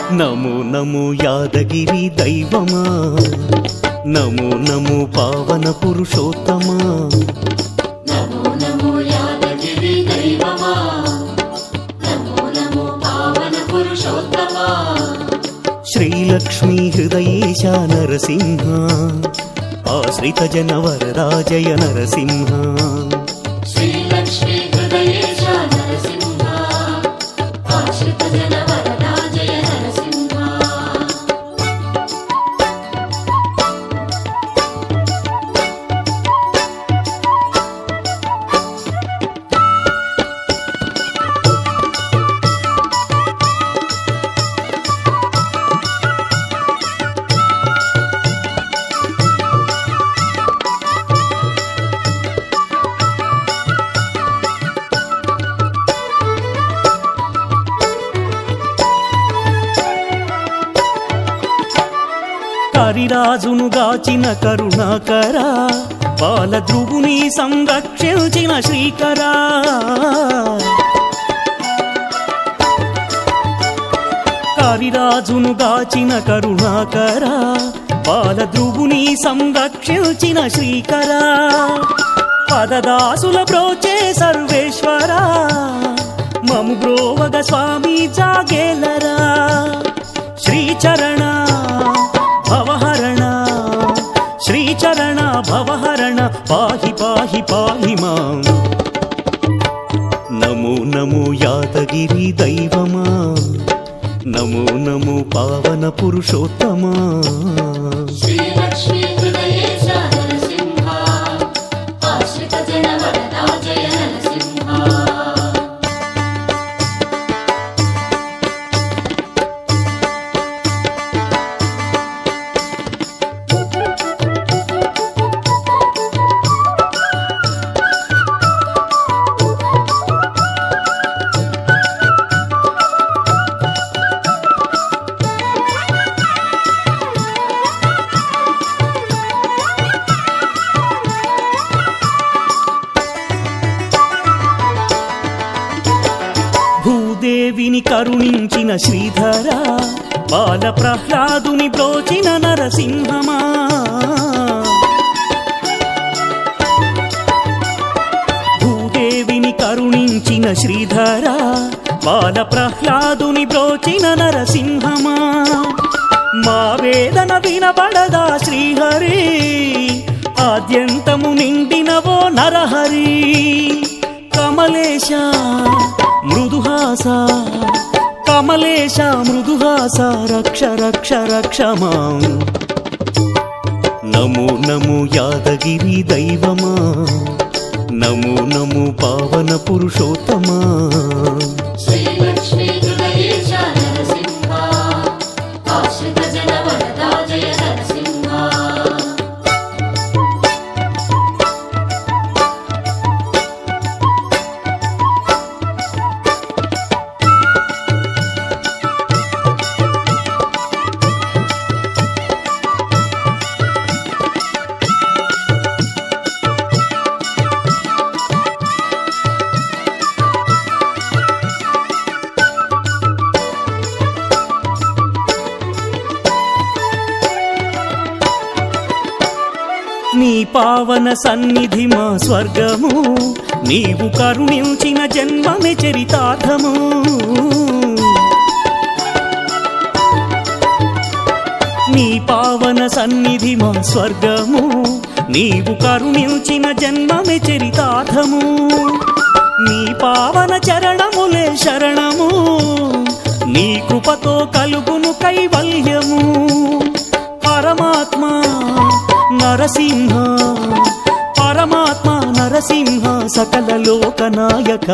నమో నమో యాదగిరి దైవమా నమో నమో పావన పురుషోత్తమా నమో నమో యాదగిరి దైవమా నమో నమో పావన పురుషోత్తమా శ్రీలక్ష్మీ హృదయేశ నరసింహ ఆశ్రిత జన వరదాజయ నరసింహ శ్రీలక్ష్మీ హృదయేశ నరసింహ ఆశ్రిత జన వరదా జయ నరసింహ కరిరాజును గాచిన కరుణాకరా బాల ధ్రువుని సంరక్షించిన శ్రీకరా కరిరాజును గాచిన కరుణాకరా బాల ధ్రువుని సంరక్షించిన శ్రీకరా పదదాసుల బ్రోచే సర్వేశ్వరా మము బ్రోవగ స్వామి జాగేలరా శ్రీచరణ భవహరణ శ్రీచరణ భవహరణ పాహి పాహి పాహి మాం నమో నమో యాదగిరి దైవమా నమో నమో పావన పురుషోత్తమా శ్రీలక్ష్మీ హృదయేశ నరసింహ ఆశ్రిత జన వరదా జయ నరసింహ భూదేవిని కరుణించిన శ్రీధర బాల ప్రహ్లాదుని బ్రోచిన నరసింహమా భూదేవిని కరుణించిన శ్రీధర బాల ప్రహ్లాదుని బ్రోచిన నరసింహమా మా వేదన వినబడదా శ్రీహరి ఆద్యంతము నిండినవో నరహరి కమలేశ మృదుహాస కమలేశ మృదుహాస రక్ష రక్ష రక్ష మాం నమో నమో యాదగిరి దైవమా నమో నమో పావన పురుషోత్తమా శ్రీలక్ష్మీ హృదయేశ నరసింహ ఆశ్రిత జన వరదా జయ నరసింహ నీ పావన సన్నిధి మా స్వర్గము నీవు కరుణించిన జన్మమే చరితార్థము నీ పావన సన్నిధి మా స్వర్గము నీవు కరుణించిన జన్మమే చరితార్థము నీ పావన చరణములే శరణము నీ కృపతో కలుగును కైవల్యము పరమాత్మ నరసింహ పరమాత్మ నరసింహ సకల లోకనాయక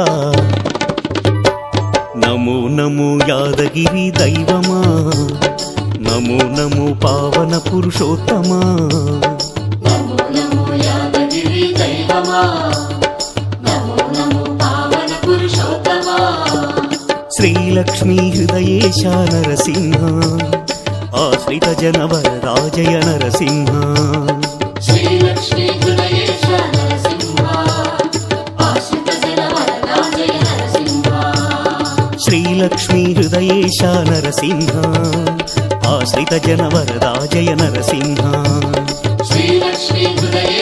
నమో నమో యాదగిరి దైవమా నమో నమో పావన పురుషోత్తమా నమో నమో యాదగిరి దైవమా నమో నమో పావన పురుషోత్తమా శ్రీలక్ష్మీ హృదయేశ నరసింహ ఆశ్రిత జనవర రాజయ నరసింహ శ్రీలక్ష్మీ హృదయేశ నరసింహ ఆశ్రిత జన వరదా జయ నరసింహ శ్రీలక్ష్మీ హృదయ హృదయేశ నరసింహ ఆశ్రిత జన వరదాజయ నరసింహ శ్రీలక్ష్మీ హృదయ